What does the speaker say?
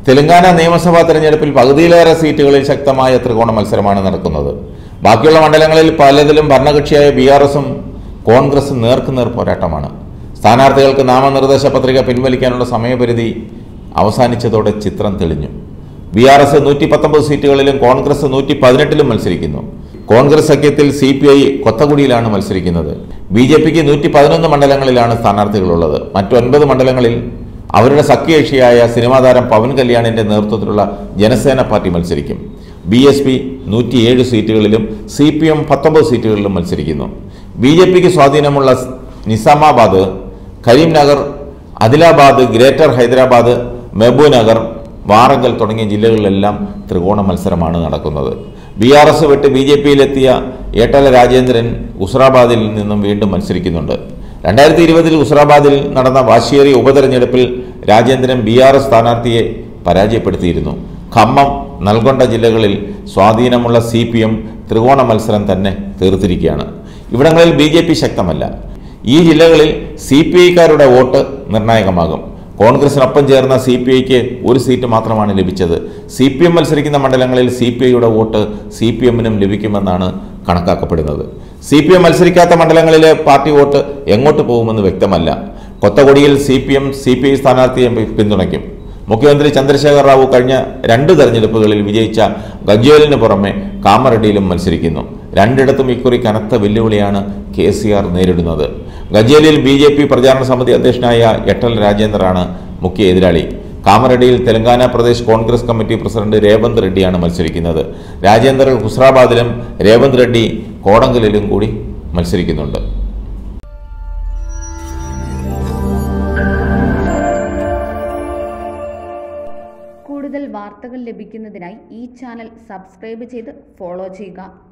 തെലങ്കാന നിയമസഭാ തെരഞ്ഞെടുപ്പിൽ പകുതിയിലേറെ സീറ്റുകളിൽ ശക്തമായ ത്രികോണ മത്സരമാണ് നടക്കുന്നത് ബാക്കിയുള്ള മണ്ഡലങ്ങളിൽ പലതിലും ഭരണകക്ഷിയായ ബി ആർ എസും കോൺഗ്രസും നേർക്കുനേർ പോരാട്ടമാണ് സ്ഥാനാർത്ഥികൾക്ക് നാമനിർദ്ദേശ പത്രിക പിൻവലിക്കാനുള്ള സമയപരിധി അവസാനിച്ചതോടെ ചിത്രം തെളിഞ്ഞു ബി ആർ എസ് നൂറ്റി പത്തൊമ്പത് സീറ്റുകളിലും കോൺഗ്രസ് നൂറ്റി പതിനെട്ടിലും മത്സരിക്കുന്നു കോൺഗ്രസ് സഖ്യത്തിൽ സി പി ഐ കൊത്തകുടിയിലാണ് മത്സരിക്കുന്നത് ബി ജെ പിക്ക് നൂറ്റി പതിനൊന്ന് മണ്ഡലങ്ങളിലാണ് സ്ഥാനാർത്ഥികളുള്ളത് മറ്റൊൻപത് മണ്ഡലങ്ങളിൽ അവരുടെ സഖ്യകക്ഷിയായ സിനിമാ താരം പവൻ കല്യാണിന്റെ നേതൃത്വത്തിലുള്ള ജനസേന പാർട്ടി മത്സരിക്കും ബി എസ് പി നൂറ്റിയേഴ് സീറ്റുകളിലും സി പി എം പത്തൊമ്പത് സീറ്റുകളിലും മത്സരിക്കുന്നു ബി ജെ പിക്ക് സ്വാധീനമുള്ള നിസാമാബാദ് കരീംനഗർ ആദിലാബാദ് ഗ്രേറ്റർ ഹൈദരാബാദ് മെഹബൂനഗർ വാറങ്കൽ തുടങ്ങിയ ജില്ലകളിലെല്ലാം ത്രികോണ മത്സരമാണ് നടക്കുന്നത് ബി ആർ എസ് വിട്ട് ബി ജെ പിയിലെത്തിയ ഏട്ടല രാജേന്ദ്രൻ ഉസ്രാബാദിൽ നിന്നും വീണ്ടും മത്സരിക്കുന്നുണ്ട് രണ്ടായിരത്തി ഇരുപതിൽ ഉസ്രാബാദിൽ നടന്ന വാശിയേറിയ ഉപതെരഞ്ഞെടുപ്പിൽ രാജേന്ദ്രൻ ബി ആർ എസ് സ്ഥാനാർത്ഥിയെ പരാജയപ്പെടുത്തിയിരുന്നു ഖമ്മം നൽകൊണ്ട ജില്ലകളിൽ സ്വാധീനമുള്ള സി പി എം ത്രികോണ മത്സരം തന്നെ തീർത്തിരിക്കുകയാണ് ഇവിടങ്ങളിൽ ബി ജെ പി ശക്തമല്ല ഈ ജില്ലകളിൽ സി പി ഐക്കാരുടെ വോട്ട് നിർണായകമാകും കോൺഗ്രസിനൊപ്പം ചേർന്ന സി പി ഐക്ക് ഒരു സീറ്റ് മാത്രമാണ് ലഭിച്ചത് സി പി എം മത്സരിക്കുന്ന മണ്ഡലങ്ങളിൽ സി പി ഐയുടെ വോട്ട് സി പി എമ്മിനും ലഭിക്കുമെന്നാണ് കണക്കാക്കപ്പെടുന്നത് സി പി എം മത്സരിക്കാത്ത മണ്ഡലങ്ങളിലെ പാർട്ടി വോട്ട് എങ്ങോട്ട് പോകുമെന്ന് വ്യക്തമല്ല കൊത്തകൊടിയിൽ C P M C P I സ്ഥാനാർത്ഥിയെ പി- പിന്തുണയ്ക്കും മുഖ്യമന്ത്രി ചന്ദ്രശേഖർ റാവു കഴിഞ്ഞ രണ്ട് തെരഞ്ഞെടുപ്പുകളിൽ വിജയിച്ച ഗജ്വേലിന് പുറമെ കാമറഡിയിലും മത്സരിക്കുന്നു രണ്ടിടത്തും ഇക്കുറി കനത്ത വെല്ലുവിളിയാണ് കെ സി ആർ നേരിടുന്നത് ഗജ്വേലിൽ ബി ജെ പി പ്രചാരണ സമിതി അധ്യക്ഷനായ എട്ടൽ രാജേന്ദ്രാണ് മുഖ്യ എതിരാളി കാമറഡിയിൽ തെലങ്കാന പ്രദേശ് കോൺഗ്രസ് കമ്മിറ്റി പ്രസിഡന്റ് രേവന്ത് റെഡ്ഡിയാണ് മത്സരിക്കുന്നത് രാജേന്ദ്ര ഹുസ്രാബാദിലും രേവന്ത് റെഡ്ഡി കോടങ്കലിലും കൂടി മത്സരിക്കുന്നുണ്ട് കൂടുതൽ വാർത്തകൾ ലഭിക്കുന്നതിനായി ഈ ചാനൽ സബ്സ്ക്രൈബ് ചെയ്ത് ഫോളോ ചെയ്യുക